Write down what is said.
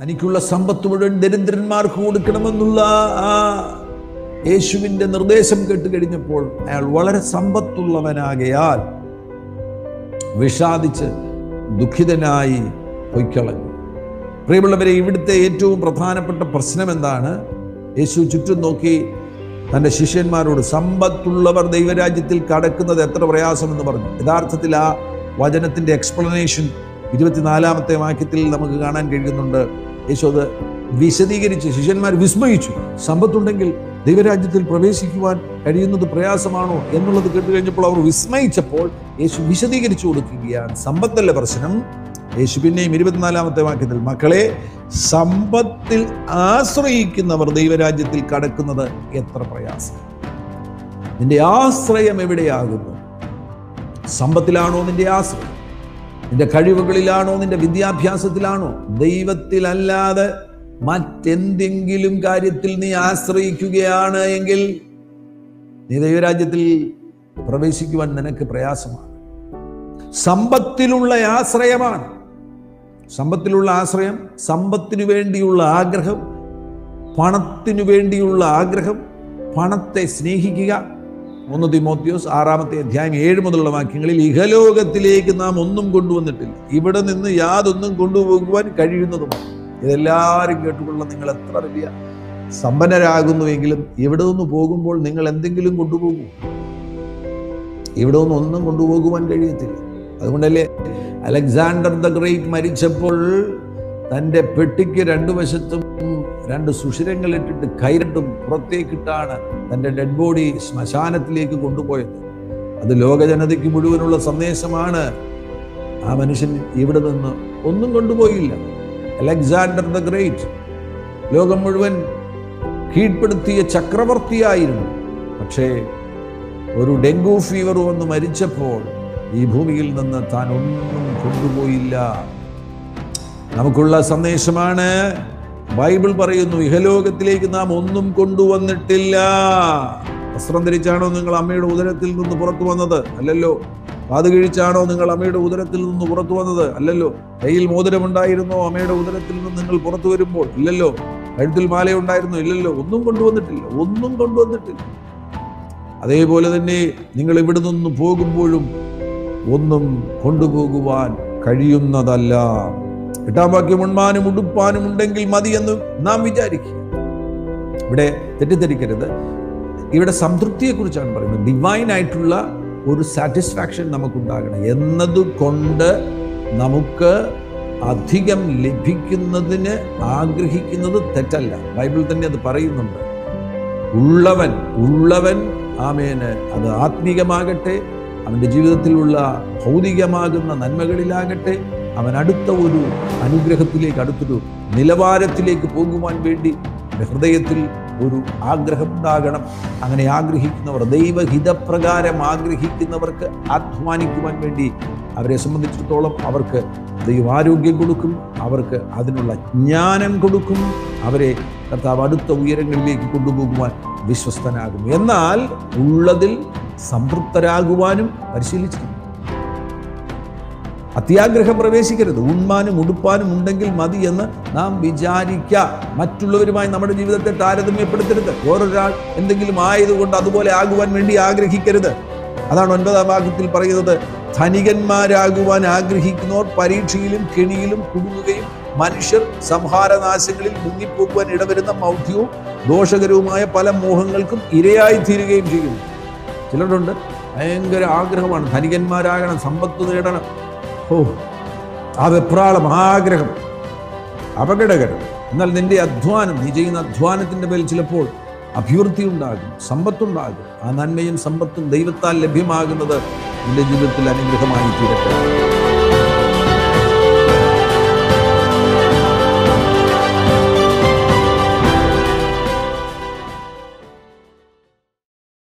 തനിക്കുള്ള സമ്പത്ത് മുഴുവൻ ദരിദ്രന്മാർക്ക് കൊടുക്കണമെന്നുള്ള ആ യേശുവിൻ്റെ നിർദ്ദേശം കേട്ട് കഴിഞ്ഞപ്പോൾ അയാൾ വളരെ സമ്പത്തുള്ളവനാകയാൽ വിഷാദിച്ച് ദുഃഖിതനായി പൊയ്ക്കളഞ്ഞു പ്രിയമുള്ളവരെ ഇവിടുത്തെ ഏറ്റവും പ്രധാനപ്പെട്ട പ്രശ്നം എന്താണ് യേശു ചുറ്റും നോക്കി തൻ്റെ ശിഷ്യന്മാരോട് സമ്പത്തുള്ളവർ ദൈവരാജ്യത്തിൽ കടക്കുന്നത് എത്ര പ്രയാസമെന്ന് പറഞ്ഞു യഥാർത്ഥത്തിൽ ആ വചനത്തിൻ്റെ എക്സ്പ്ലനേഷൻ ഇരുപത്തിനാലാമത്തെ വാക്യത്തിൽ നമുക്ക് കാണാൻ കഴിയുന്നുണ്ട് യേശു അത് വിശദീകരിച്ച് ശിഷ്യന്മാർ വിസ്മയിച്ചു സമ്പത്തുണ്ടെങ്കിൽ ദൈവരാജ്യത്തിൽ പ്രവേശിക്കുവാൻ കഴിയുന്നത് പ്രയാസമാണോ എന്നുള്ളത് കേട്ട് കഴിഞ്ഞപ്പോൾ അവർ വിസ്മയിച്ചപ്പോൾ യേശു വിശദീകരിച്ചു കൊടുക്കുകയാണ് സമ്പത്തല്ല പ്രശ്നം യേശു പിന്നെയും ഇരുപത്തിനാലാമത്തെ വാക്യത്തിൽ മക്കളെ സമ്പത്തിൽ ആശ്രയിക്കുന്നവർ ദൈവരാജ്യത്തിൽ കടക്കുന്നത് എത്ര പ്രയാസം നിന്റെ ആശ്രയം എവിടെയാകുന്നു സമ്പത്തിലാണോ നിന്റെ ആശ്രയം നിന്റെ കഴിവുകളിലാണോ നിന്റെ വിദ്യാഭ്യാസത്തിലാണോ ദൈവത്തിലല്ലാതെ മറ്റെന്തെങ്കിലും കാര്യത്തിൽ നീ ആശ്രയിക്കുകയാണ് എങ്കിൽ നീ ദൈവരാജ്യത്തിൽ പ്രവേശിക്കുവാൻ നിനക്ക് പ്രയാസമാണ് സമ്പത്തിലുള്ള ആശ്രയമാണ് സമ്പത്തിലുള്ള ആശ്രയം സമ്പത്തിനു വേണ്ടിയുള്ള ആഗ്രഹം പണത്തിനു വേണ്ടിയുള്ള ആഗ്രഹം പണത്തെ സ്നേഹിക്കുക ഒന്ന് തിമോത്യോസ് ആറാമത്തെ അധ്യായം ഏഴ് മുതലുള്ള വാക്യങ്ങളിൽ ഇഹലോകത്തിലേക്ക് നാം ഒന്നും കൊണ്ടുവന്നിട്ടില്ല ഇവിടെ നിന്ന് യാതൊന്നും കൊണ്ടുപോകുവാൻ കഴിയുന്നതുമാണ് ഇതെല്ലാവരും കേട്ടുകൊള്ള നിങ്ങൾ എത്ര വലിയ സമ്പന്നരാകുന്നുവെങ്കിലും ഇവിടെ നിന്ന് പോകുമ്പോൾ നിങ്ങൾ എന്തെങ്കിലും കൊണ്ടുപോകും ഇവിടെ നിന്ന് ഒന്നും കൊണ്ടുപോകുവാൻ കഴിയത്തില്ല അതുകൊണ്ടല്ലേ അലക്സാണ്ടർ ദ ഗ്രേറ്റ് മരിച്ചപ്പോൾ തൻ്റെ പെട്ടിക്ക് രണ്ടു വശത്തും രണ്ട് സുഷിരങ്ങൾ ഇട്ടിട്ട് കൈരണ്ടും പുറത്തേക്കിട്ടാണ് തൻ്റെ ഡെഡ് ബോഡി ശ്മശാനത്തിലേക്ക് കൊണ്ടുപോയത് അത് ലോകജനതയ്ക്ക് മുഴുവനുള്ള സന്ദേശമാണ് ആ മനുഷ്യൻ ഇവിടെ നിന്ന് ഒന്നും കൊണ്ടുപോയില്ല അലക്സാണ്ടർ ദ ഗ്രേറ്റ് ലോകം മുഴുവൻ കീഴ്പ്പെടുത്തിയ ചക്രവർത്തിയായിരുന്നു പക്ഷേ ഒരു ഡെങ്കു ഫീവർ വന്ന് മരിച്ചപ്പോൾ ഈ ഭൂമിയിൽ നിന്ന് താൻ ഒന്നും കൊണ്ടുപോയില്ല നമുക്കുള്ള സന്ദേശമാണ് ബൈബിൾ പറയുന്നു ഇഹലോകത്തിലേക്ക് നാം ഒന്നും കൊണ്ടുവന്നിട്ടില്ല വസ്ത്രം ധരിച്ചാണോ നിങ്ങൾ അമ്മയുടെ ഉദരത്തിൽ നിന്ന് പുറത്തു വന്നത് അല്ലല്ലോ കാത് കിഴിച്ചാണോ നിങ്ങൾ അമ്മയുടെ ഉദരത്തിൽ നിന്ന് പുറത്തു വന്നത് അല്ലല്ലോ കയ്യിൽ മോതിരമുണ്ടായിരുന്നോ അമ്മയുടെ ഉദരത്തിൽ നിന്ന് നിങ്ങൾ പുറത്തു വരുമ്പോൾ ഇല്ലല്ലോ കഴുത്തിൽ മാലയുണ്ടായിരുന്നോ ഇല്ലല്ലോ ഒന്നും കൊണ്ടുവന്നിട്ടില്ല ഒന്നും കൊണ്ടുവന്നിട്ടില്ല അതേപോലെ തന്നെ നിങ്ങൾ ഇവിടെ നിന്ന് പോകുമ്പോഴും ഒന്നും കൊണ്ടുപോകുവാൻ കഴിയുന്നതല്ല എട്ടാം വാക്യം ഉണ്മാനും ഉടുപ്പാനും ഉണ്ടെങ്കിൽ മതി എന്ന് നാം വിചാരിക്കുക ഇവിടെ തെറ്റിദ്ധരിക്കരുത് ഇവിടെ സംതൃപ്തിയെക്കുറിച്ചാണ് പറയുന്നത് ഡിവൈൻ ആയിട്ടുള്ള ഒരു സാറ്റിസ്ഫാക്ഷൻ നമുക്കുണ്ടാകണം എന്നതുകൊണ്ട് നമുക്ക് അധികം ലഭിക്കുന്നതിന് ആഗ്രഹിക്കുന്നത് തെറ്റല്ല ബൈബിൾ തന്നെ അത് പറയുന്നുണ്ട് ഉള്ളവൻ ഉള്ളവൻ ആമേന് അത് ആത്മീകമാകട്ടെ അവൻ്റെ ജീവിതത്തിലുള്ള ഭൗതികമാകുന്ന നന്മകളിലാകട്ടെ അവൻ അടുത്ത ഒരു അനുഗ്രഹത്തിലേക്ക് അടുത്തൊരു നിലവാരത്തിലേക്ക് പോകുവാൻ വേണ്ടി അവൻ്റെ ഹൃദയത്തിൽ ഒരു ആഗ്രഹം ഉണ്ടാകണം അങ്ങനെ ആഗ്രഹിക്കുന്നവർ ദൈവഹിതപ്രകാരം ആഗ്രഹിക്കുന്നവർക്ക് അധ്വാനിക്കുവാൻ വേണ്ടി അവരെ സംബന്ധിച്ചിടത്തോളം അവർക്ക് ദൈവം ആരോഗ്യം കൊടുക്കും അവർക്ക് അതിനുള്ള ജ്ഞാനം കൊടുക്കും അവരെ കർത്താവ് അടുത്ത ഉയരങ്ങളിലേക്ക് കൊണ്ടുപോകുവാൻ വിശ്വസ്തനാകും എന്നാൽ ഉള്ളതിൽ സംതൃപ്തരാകുവാനും പരിശീലിച്ചിട്ടുണ്ട് അത്യാഗ്രഹം പ്രവേശിക്കരുത് ഉണ്മാനും ഉടുപ്പാനും ഉണ്ടെങ്കിൽ മതി എന്ന് നാം വിചാരിക്ക മറ്റുള്ളവരുമായി നമ്മുടെ ജീവിതത്തെ താരതമ്യപ്പെടുത്തരുത് ഓരോരാൾ എന്തെങ്കിലും ആയതുകൊണ്ട് അതുപോലെ ആകുവാൻ വേണ്ടി ആഗ്രഹിക്കരുത് അതാണ് ഒൻപതാം ഭാഗത്തിൽ പറയുന്നത് ധനികന്മാരാകുവാൻ ആഗ്രഹിക്കുന്നവർ പരീക്ഷയിലും കെണിയിലും കുടുങ്ങുകയും മനുഷ്യർ സംഹാരനാശങ്ങളിൽ മുങ്ങിപ്പോകുവാൻ ഇടവരുന്ന മൗഢ്യവും ദോഷകരവുമായ പല മോഹങ്ങൾക്കും ഇരയായി തീരുകയും ചെയ്യുന്നു ചിലരുണ്ട് ഭയങ്കര ആഗ്രഹമാണ് ധനികന്മാരാകണം സമ്പത്ത് നേടണം ഓ ആ വെപ്രാളം ആഗ്രഹം അപകടകരം എന്നാൽ നിന്റെ അധ്വാനം നീ ചെയ്യുന്ന അധ്വാനത്തിൻ്റെ മേൽ ചിലപ്പോൾ അഭിവൃദ്ധി ഉണ്ടാകും സമ്പത്തുണ്ടാകും ആ നന്മയും സമ്പത്തും ദൈവത്താൽ ലഭ്യമാകുന്നത് നിന്റെ ജീവിതത്തിൽ അനുഗ്രഹമായി തീരട്ടെ